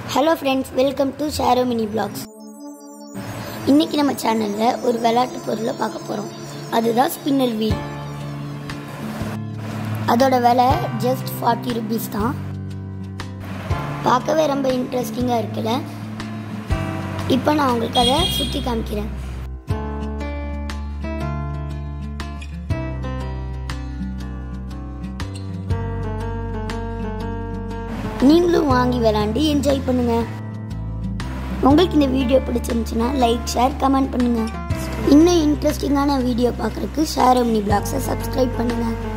hello friends welcome to ஷேரோ mini vlogs இன்னைக்கு நம்ம சேனலில் ஒரு விளையாட்டு பொருளை பார்க்க போகிறோம் அதுதான் ஸ்பின்னர் வீல் அதோட விலை ஜஸ்ட் ஃபார்ட்டி ருபீஸ் தான் பார்க்கவே ரொம்ப இன்ட்ரெஸ்டிங்காக இருக்குல்ல இப்போ நான் உங்களுக்கு அதை சுற்றி காமிக்கிறேன் நீங்களும் வாங்கி விளாண்டு என்ஜாய் பண்ணுங்க உங்களுக்கு இந்த வீடியோ பிடிச்சிருந்துச்சுன்னா லைக் ஷேர் கமெண்ட் பண்ணுங்க இன்னும் இன்ட்ரெஸ்டிங்கான வீடியோ பார்க்குறதுக்கு ஷேர் மினி பிளாக்ஸை சப்ஸ்கிரைப் பண்ணுங்க